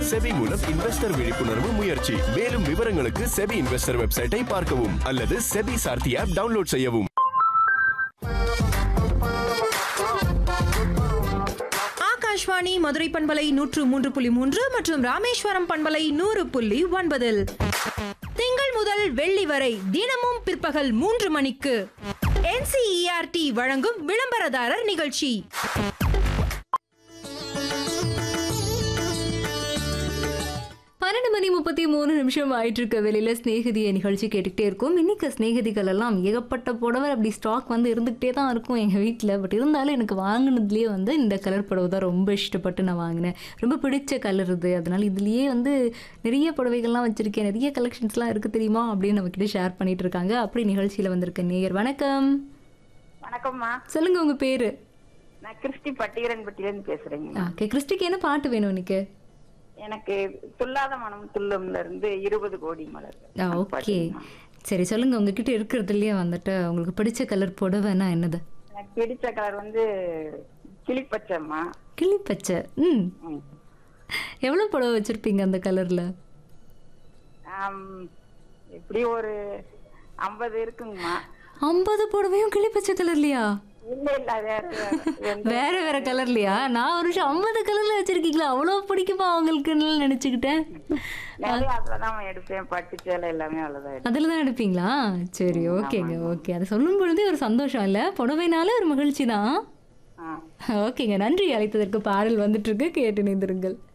SEBI மூலம் investor விழிப்புணர்வு முயற்சி மேலும் விவரங்களுக்கு செபி இன்வெஸ்டர் வெப்சைட்டை பார்க்கவும் அல்லது செபி சார்த்தி ஆப் டவுன்லோட் செய்யவும் ஆகாஷ்வாணி மதுரை பண்பலை நூற்று மூன்று புள்ளி மூன்று மற்றும் ராமேஸ்வரம் பண்பலை நூறு புள்ளி ஒன்பதில் திங்கள் முதல் வெள்ளி வரை தினமும் பிற்பகல் மூன்று மணிக்கு என்சிஇஆர்டி வழங்கும் விளம்பரதாரர் நிகழ்ச்சி பன்னெண்டு மணி முப்பத்தி மூணு நிமிஷம் ஆயிட்டு இருக்க வெளியில ஸ்நேகிதிய நிகழ்ச்சி கேட்டுக்கிட்டே இருக்கும் இன்னைக்கு ஸ்நேகிதிகள் எல்லாம் ஏகப்பட்ட புடவை அப்படி ஸ்டாக் வந்து இருந்துகிட்டே தான் இருக்கும் எங்கள் வீட்டில் பட் இருந்தாலும் எனக்கு வாங்கினதுலேயே வந்து இந்த கலர் புடவை தான் ரொம்ப இஷ்டப்பட்டு நான் வாங்கினேன் ரொம்ப பிடிச்ச கலர் இது அதனால இதுலேயே வந்து நிறைய புடவைகள்லாம் வச்சிருக்கேன் நிறைய கலெக்ஷன்ஸ்லாம் இருக்குது தெரியுமா அப்படின்னு நம்மக்கிட்ட ஷேர் பண்ணிட்டு இருக்காங்க அப்படி நிகழ்ச்சியில் வந்திருக்க நேயர் வணக்கம் வணக்கம்மா சொல்லுங்க உங்க பேரு நான் கிறிஸ்டி பட்டியரன்பட்டியிலேருந்து பேசுறேங்க ஓகே கிறிஸ்டிக்கு என்ன பாட்டு வேணும் இன்னைக்கு எனக்கு துல்லாத மனம் துல்லும்ல இருந்து இருபது கோடி மலர் ஆ ஓகே சரி சொல்லுங்க உங்ககிட்ட இருக்கிறதுலயே வந்துட்டு உங்களுக்கு பிடிச்ச கலர் புடவைன்னா என்னது எனக்கு பிடிச்ச கலர் வந்து கிளிப்பச்சைம்மா கிளிப்பச்சை ம் ம். எவ்வளோ புடவை வச்சிருப்பீங்க அந்த கலர்ல ஆம், எப்படி ஒரு ஐம்பது இருக்குங்கம்மா ஐம்பது புடவையும் கிளிப்பச்சை கலர்லையா இல்ல இல்ல வேற வேற. எந்த- வேற வேற கலர்லையா நான் ஒரு விஷயம் ஐம்பது கலர்ல வச்சிருக்கீங்களா அவ்வளோ பிடிக்குமா அவங்களுக்குன்னு நினைச்சுக்கிட்டேன் நிறைய அதுலதான் எடுப்பேன் பட்டு சேலை எல்லாமே அவ்வளவுதான் எடுப்பேன். அதில் தான் எடுப்பீங்களா சரி ஓகேங்க ஓகே அதை சொல்லும் பொழுதே ஒரு சந்தோஷம் இல்லை புடவைனால ஒரு மகிழ்ச்சி தான் ஆ ஓகேங்க நன்றி அழைத்ததற்கு பாடல் வந்துட்டு இருக்கு கேட்டு நிந்திருங்கள்